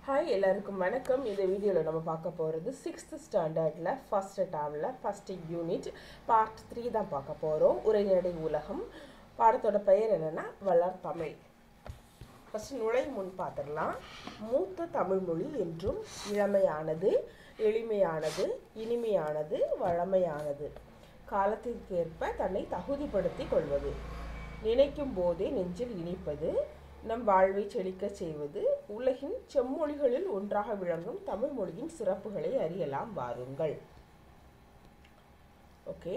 hi எல்லாருக்கும் வணக்கம் இந்த வீடியோவில் நம்ம பார்க்க போகிறது சிக்ஸ்த் ஸ்டாண்டர்டில் ஃபஸ்ட் டேர்மில் ஃபஸ்ட் யூனிட் பார்ட் த்ரீ தான் பார்க்க போகிறோம் உரைநடை உலகம் பாடத்தோட பெயர் என்னென்னா வளர் தமிழ் ஃபஸ்ட்டு நுழை முன் பார்த்துடலாம் மூத்த தமிழ்மொழி என்றும் இளமையானது எளிமையானது இனிமையானது வழமையானது காலத்திற்கேற்ப தன்னை தகுதிப்படுத்திக் கொள்வது நினைக்கும் போதே நெஞ்சில் இனிப்பது நம் வாழ்வை செழிக்கச் செய்வது உலகின் செம்மொழிகளில் ஒன்றாக விளங்கும் தமிழ் மொழியின் சிறப்புகளை அறியலாம் வாருங்கள் ஓகே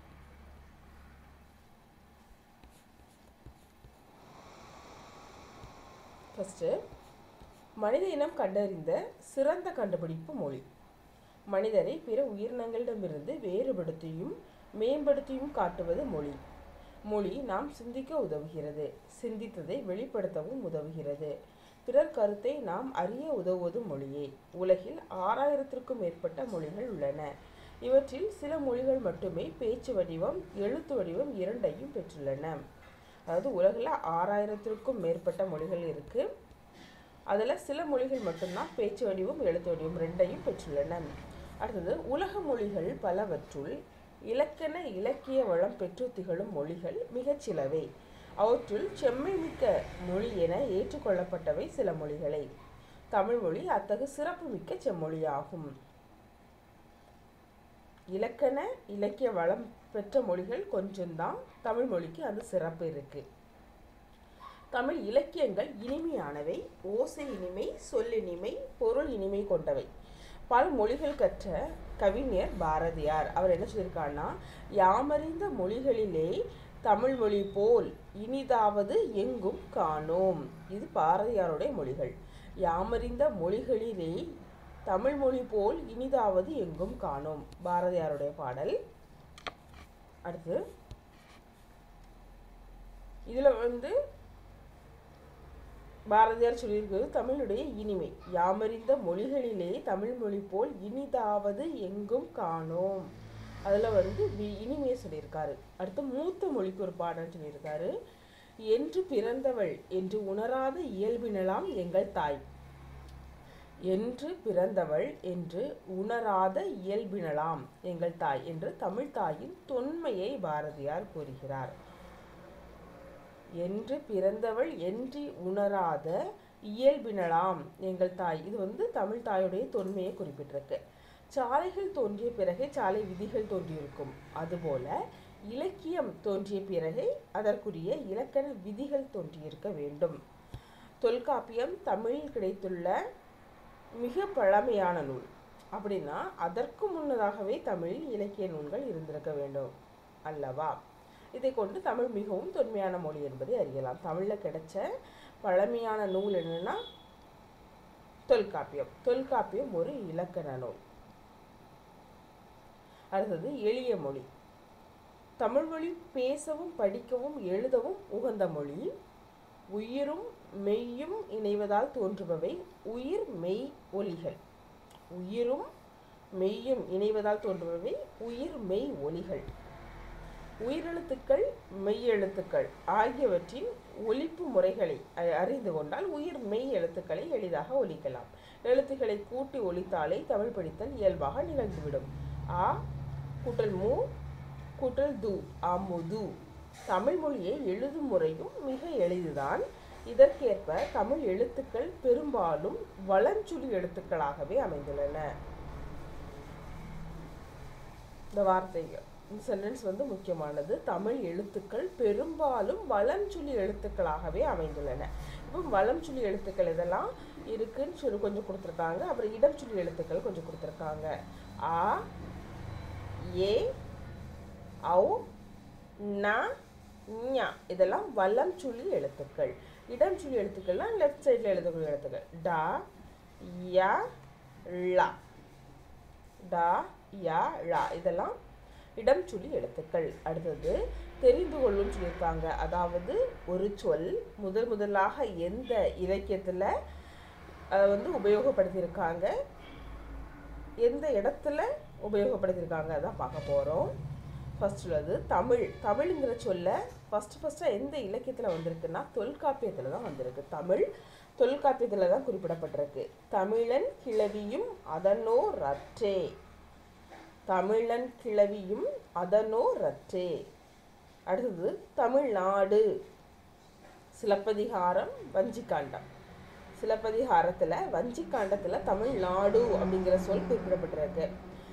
ஃபஸ்ட்டு மனித இனம் கண்டறிந்த சிறந்த கண்டுபிடிப்பு மொழி மனிதரை பிற உயிரினங்களிடமிருந்து வேறுபடுத்தியும் மேம்படுத்தியும் காட்டுவது மொழி மொழி நாம் சிந்திக்க உதவுகிறது சிந்தித்ததை வெளிப்படுத்தவும் உதவுகிறது பிறர் கருத்தை நாம் அறிய உதவுவது மொழியே உலகில் ஆறாயிரத்திற்கும் மேற்பட்ட மொழிகள் உள்ளன இவற்றில் சில மொழிகள் மட்டுமே பேச்சு வடிவம் எழுத்து வடிவம் இரண்டையும் பெற்றுள்ளன அதாவது உலகில் ஆறாயிரத்திற்கும் மேற்பட்ட மொழிகள் இருக்குது அதில் சில மொழிகள் மட்டும்தான் பேச்சு வடிவம் எழுத்து வடிவம் ரெண்டையும் பெற்றுள்ளன அடுத்தது உலக மொழிகள் பலவற்றுள் இலக்கண இலக்கிய வளம் பெற்று திகழும் மொழிகள் மிகச்சிலவே அவற்றுள் செம்மை மிக்க மொழி என ஏற்றுக்கொள்ளப்பட்டவை சில மொழிகளை தமிழ்மொழி அத்தகு சிறப்புமிக்க செம்மொழியாகும் இலக்கண இலக்கிய வளம் பெற்ற மொழிகள் கொஞ்சம்தான் தமிழ் மொழிக்கு அந்த சிறப்பு இருக்கு தமிழ் இலக்கியங்கள் இனிமையானவை ஓசை இனிமை சொல்லினிமை பொருள் இனிமை கொண்டவை பல மொழிகள் கற்ற கவிஞர் பாரதியார் அவர் என்ன சொல்லியிருக்காருன்னா யாமறிந்த மொழிகளிலே தமிழ் மொழி போல் இனிதாவது எங்கும் காணோம் இது பாரதியாருடைய மொழிகள் யாமறிந்த மொழிகளிலே தமிழ் மொழி போல் இனிதாவது எங்கும் காணோம் பாரதியாருடைய பாடல் அடுத்து இதில் வந்து பாரதியார் சொல்லியிருக்கிறது தமிழுடைய இனிமை யாமறிந்த மொழிகளிலே தமிழ் மொழி போல் இனிதாவது எங்கும் காணோம் அதில் வந்து வி- இனிமையை சொல்லியிருக்காரு அடுத்து மூத்த மொழிக்கு ஒரு பாடல் சொல்லியிருக்காரு என்று பிறந்தவள் என்று உணராத இயல்பினலாம் எங்கள் தாய் என்று பிறந்தவள் என்று உணராத இயல்பினலாம் எங்கள் தாய் என்று தமிழ் தாயின் தொன்மையை பாரதியார் கூறுகிறார் என்று பிறந்தவள் என்று உணராத இயல்பினலாம் எங்கள் தாய் இது வந்து தமிழ் தாயுடைய தொன்மையை குறிப்பிட்டிருக்கு சாலைகள் தோன்றிய பிறகே சாலை விதிகள் தோன்றியிருக்கும் அதுபோல இலக்கியம் தோன்றிய பிறகே அதற்குரிய இலக்கண விதிகள் தோன்றியிருக்க வேண்டும் தொல்காப்பியம் தமிழில் கிடைத்துள்ள மிக பழமையான நூல் அப்படின்னா அதற்கு முன்னதாகவே தமிழில் இலக்கிய நூல்கள் இருந்திருக்க வேண்டும் அல்லவா இதை கொண்டு தமிழ் மிகவும் தொன்மையான மொழி என்பதை அறியலாம் தமிழில் கிடைச்ச பழமையான நூல் என்னன்னா தொல்காப்பியம் தொல்காப்பியம் ஒரு இலக்கண நூல் அடுத்தது எளிய மொழி தமிழ் மொழி பேசவும் படிக்கவும் எழுதவும் உகந்த மொழி உயிரும் மெய்யும் இணைவதால் தோன்றுபவை உயிர் மெய் ஒலிகள் உயிரும் மெய்யும் இணைவதால் தோன்றுபவை உயிர் மெய் ஒலிகள் உயிரெழுத்துக்கள் மெய்யெழுத்துக்கள் ஆகியவற்றின் ஒலிப்பு முறைகளை அ- அறிந்து கொண்டால் உயிர் மெய் எழுத்துக்களை எளிதாக ஒலிக்கலாம் எழுத்துக்களை கூட்டி ஒலித்தாலே தமிழ் படித்தல் இயல்பாக நிகழ்ந்துவிடும் ஆ கூட்டல் மு கூட்டல் து அமுது தமிழ் மொழியை எழுதும் முறையும் மிக எளிதுதான் இதற்கேற்ப தமிழ் எழுத்துக்கள் பெரும்பாலும் வளஞ்சுழி எழுத்துக்களாகவே அமைந்துள்ளன இந்த வார்த்தைகள் இந்த சென்டென்ஸ் வந்து முக்கியமானது தமிழ் எழுத்துக்கள் பெரும்பாலும் வளம்சுழி எழுத்துக்களாகவே அமைந்துள்ளன இப்போ வளம்சுழி எழுத்துக்கள் இதெல்லாம் இருக்குன்னு சொல்லி கொஞ்சம் கொடுத்துருக்காங்க அப்புறம் இடம்சுழி எழுத்துக்கள் கொஞ்சம் கொடுத்துருக்காங்க ஆ ஏ ஔ ந ஞ இதெல்லாம் வல்லம் சுழி எழுத்துக்கள் இடம் சுழி எழுத்துக்கள்லாம் லெஃப்ட் சைடில் எழுதக்கூடிய எழுத்துக்கள் டா ய ள டா ய ழ இதெல்லாம் இடம் சுழி எழுத்துக்கள் அடுத்தது தெரிந்து கொள்ளும் சொல்லியிருக்காங்க அதாவது ஒரு சொல் முதல் முதலாக எந்த இலக்கியத்தில் அதை வந்து உபயோகப்படுத்தியிருக்காங்க எந்த இடத்துல உபயோகப்படுத்தியிருக்காங்க அதான் பார்க்க போகிறோம் ஃபர்ஸ்ட் உள்ளது தமிழ் தமிழ்ங்கிற சொல்ல ஃபஸ்ட்டு ஃபஸ்ட்டாக எந்த இலக்கியத்தில் வந்திருக்குன்னா தொல்காப்பியத்தில் தான் வந்திருக்கு தமிழ் தொல்காப்பியத்தில் தான் குறிப்பிடப்பட்டிருக்கு தமிழன் கிளவியும் அதனோ ரற்றே தமிழன் கிளவியும் அதனோ ரற்றே அடுத்தது தமிழ்நாடு சிலப்பதிகாரம் வஞ்சிக்காண்டம் சிலப்பதிகாரத்தில் வஞ்சிக்காண்டத்தில் தமிழ்நாடு அப்படிங்கிற சொல் குறிப்பிடப்பட்டிருக்கு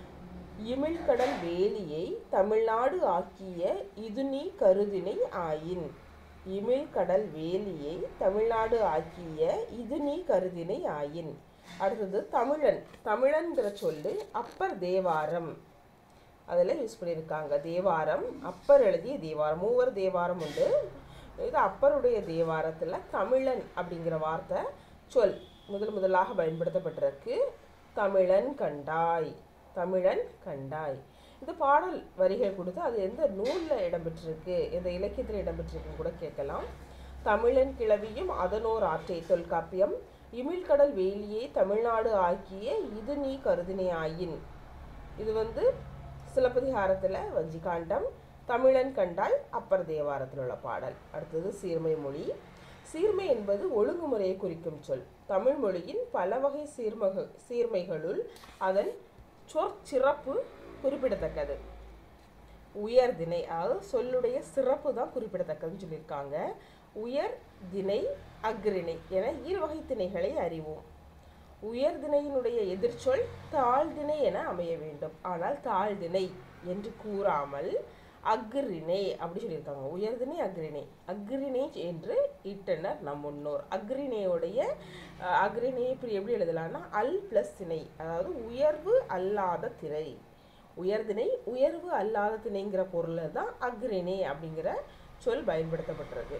இமிழ்கடல் வேலியை தமிழ்நாடு ஆக்கிய இது நீ கருதினை ஆயின் இமிழ்கடல் வேலியை தமிழ்நாடு ஆக்கிய இது நீ கருதினை ஆயின் அடுத்தது தமிழன் தமிழன்கிற சொல்லு அப்பர் தேவாரம் அதில் யூஸ் பண்ணியிருக்காங்க தேவாரம் அப்பர் எழுதிய தேவாரம் மூவர் தேவாரம் உண்டு இது அப்பருடைய தேவாரத்தில் தமிழன் அப்படிங்கிற வார்த்தை சொல் முதல் முதலாக பயன்படுத்தப்பட்டிருக்கு தமிழன் கண்டாய் தமிழன் கண்டாய் இந்த பாடல் வரிகள் கொடுத்து அது எந்த நூலில் இடம்பெற்றிருக்கு எந்த இலக்கியத்தில் இடம்பெற்றிருக்குன்னு கூட கேட்கலாம் தமிழன் கிளவியும் அதனோர் ஆற்றை தொல்காப்பியம் இமிழ்கடல் வேலியை தமிழ்நாடு ஆக்கிய இது நீ கருதினை ஆயின் இது வந்து சிலப்பதிகாரத்தில் வஞ்சிகாண்டம் தமிழன் கண்டாய் அப்பர் தேவாரத்தில் உள்ள பாடல் அடுத்தது சீர்மை மொழி சீர்மை என்பது ஒழுங்குமுறையை குறிக்கும் சொல் தமிழ் மொழியின் பல வகை சீர்மக சீர்மைகளுள் அதன் சொற்சிறப்பு குறிப்பிடத்தக்கது உயர்திணை அதாவது சொல்லுடைய சிறப்பு தான் குறிப்பிடத்தக்கதுன்னு சொல்லியிருக்காங்க உயர் திணை அஃறிணை என இரு வகை திணைகளை அறிவோம் உயர்திணையினுடைய எதிர்ச்சொல் தாழ்திணை என அமைய வேண்டும் ஆனால் தாழ்திணை என்று கூறாமல் அஃறிணை அப்படி சொல்லியிருக்காங்க உயர்திணை அஃறிணை அஃறிணை என்று இட்டனர் நம் முன்னோர் அஃறிணையுடைய அஹ், அஃறிணையை இப்படி எப்படி எழுதலாம்னா அல் பிளஸ் திணை அதாவது உயர்வு அல்லாத திணை உயர்திணை உயர்வு அல்லாத திணைங்கிற பொருளில் தான் அஃறிணை அப்படிங்கிற சொல் பயன்படுத்தப்பட்டிருக்கு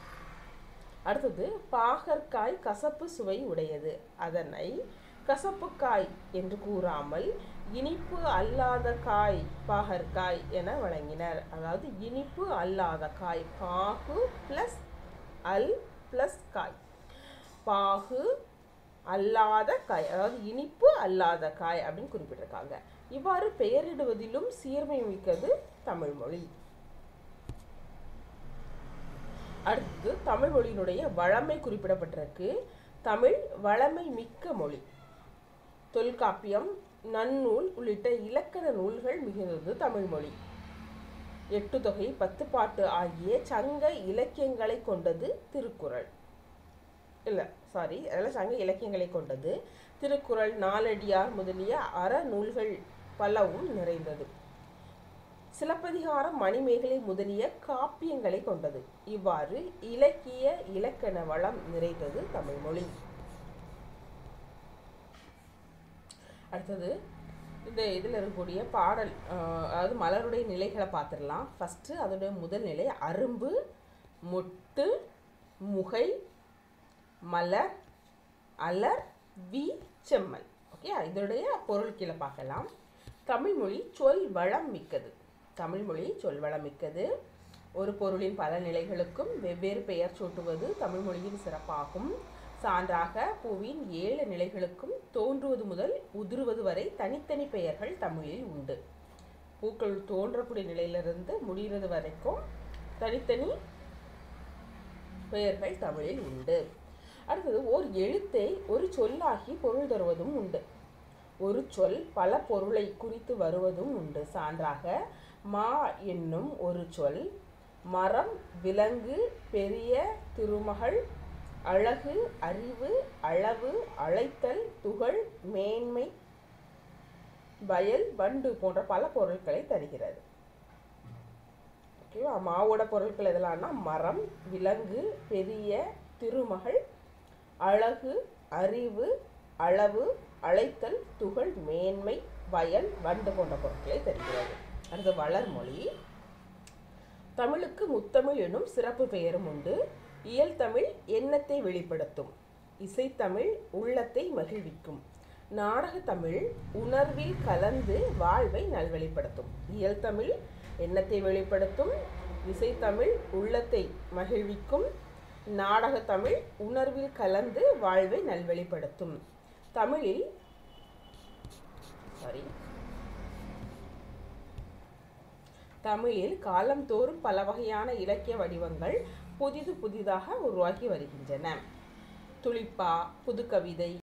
அடுத்தது பாகற்காய் கசப்பு சுவை உடையது அதனை கசப்புக்காய் என்று கூறாமல் இனிப்பு அல்லாத காய் பாகற்காய் என வழங்கினர் அதாவது இனிப்பு அல்லாத காய் பாகு ப்ளஸ் அல் ப்ளஸ் காய் பாகு அல்லாத காய் அதாவது இனிப்பு அல்லாத காய் அப்படின்னு குறிப்பிட்டிருக்காங்க இவ்வாறு பெயரிடுவதிலும் சீர்மை மிக்கது தமிழ் மொழி அடுத்து தமிழ் மொழியினுடைய வழமை குறிப்பிடப்பட்டிருக்கு தமிழ் வளமை மிக்க மொழி தொல்காப்பியம் நன்னூல் உள்ளிட்ட இலக்கண நூல்கள் மிகுந்தது தமிழ் மொழி எட்டு தொகை பத்து பாட்டு ஆகிய சங்க இலக்கியங்களை கொண்டது திருக்குறள் இல்லை சாரி அதெல்லாம் சங்க இலக்கியங்களை கொண்டது திருக்குறள் நாலடியார் முதலிய அற நூல்கள் பலவும் நிறைந்தது சிலப்பதிகாரம் மணிமேகலை முதலிய காப்பியங்களை கொண்டது இவ்வாறு இலக்கிய இலக்கண வளம் நிறைந்தது தமிழ் மொழி அடுத்தது இந்த இதில் இருக்கக்கூடிய பாடல் ஆஹ், அதாவது மலருடைய நிலைகளை பார்த்துடலாம் ஃபஸ்ட்டு அதோடைய முதல் நிலை அரும்பு மொட்டு முகை மலர் அலர் வி செம்மல் ஓகே இதோடைய பொருள் கீழே பார்க்கலாம் தமிழ்மொழி சொல் வளம் மிக்கது தமிழ்மொழி சொல் வளம் மிக்கது ஒரு பொருளின் பல நிலைகளுக்கும் வெவ்வேறு பெயர் சூட்டுவது தமிழ்மொழியின் சிறப்பாகும் சான்றாக பூவின் ஏழு நிலைகளுக்கும் தோன்றுவது முதல் உதிருவது வரை தனித்தனி பெயர்கள் தமிழில் உண்டு பூக்கள் தோன்றக்கூடிய நிலையிலிருந்து முடிகிறது வரைக்கும் தனித்தனி பெயர்கள் தமிழில் உண்டு அடுத்தது ஓர் எழுத்தை ஒரு சொல்லாகி பொருள் தருவதும் உண்டு ஒரு சொல் பல பொருளை குறித்து வருவதும் உண்டு சான்றாக மா என்னும் ஒரு சொல் மரம் விலங்கு பெரிய திருமகள் அழகு அறிவு அளவு அழைத்தல் துகள் மேன்மை வயல் வண்டு போன்ற பல பொருட்களை தருகிறது ஓகேவா மாவோட பொருட்கள் எதெல்லாம்னா மரம் விலங்கு பெரிய திருமகள் அழகு அறிவு அளவு அழைத்தல் துகள் மேன்மை வயல் வண்டு போன்ற பொருட்களை தருகிறது அடுத்து வளர்மொழி தமிழுக்கு முத்தமிழ் எனும் சிறப்பு பெயரும் உண்டு இயல் தமிழ் எண்ணத்தை வெளிப்படுத்தும் இசைத்தமிழ் உள்ளத்தை மகிழ்விக்கும் நாடகத்தமிழ் உணர்வில் கலந்து வாழ்வை நல்வழிப்படுத்தும் இயல் தமிழ் எண்ணத்தை வெளிப்படுத்தும் இசைத்தமிழ் உள்ளத்தை மகிழ்விக்கும் நாடகத்தமிழ் உணர்வில் கலந்து வாழ்வை நல்வழிப்படுத்தும் தமிழில் சாரி தமிழில் காலந்தோறும் பல வகையான இலக்கிய வடிவங்கள் புதிது புதிதாக உருவாகி வருகின்றன துளிப்பா புதுக்கவிதை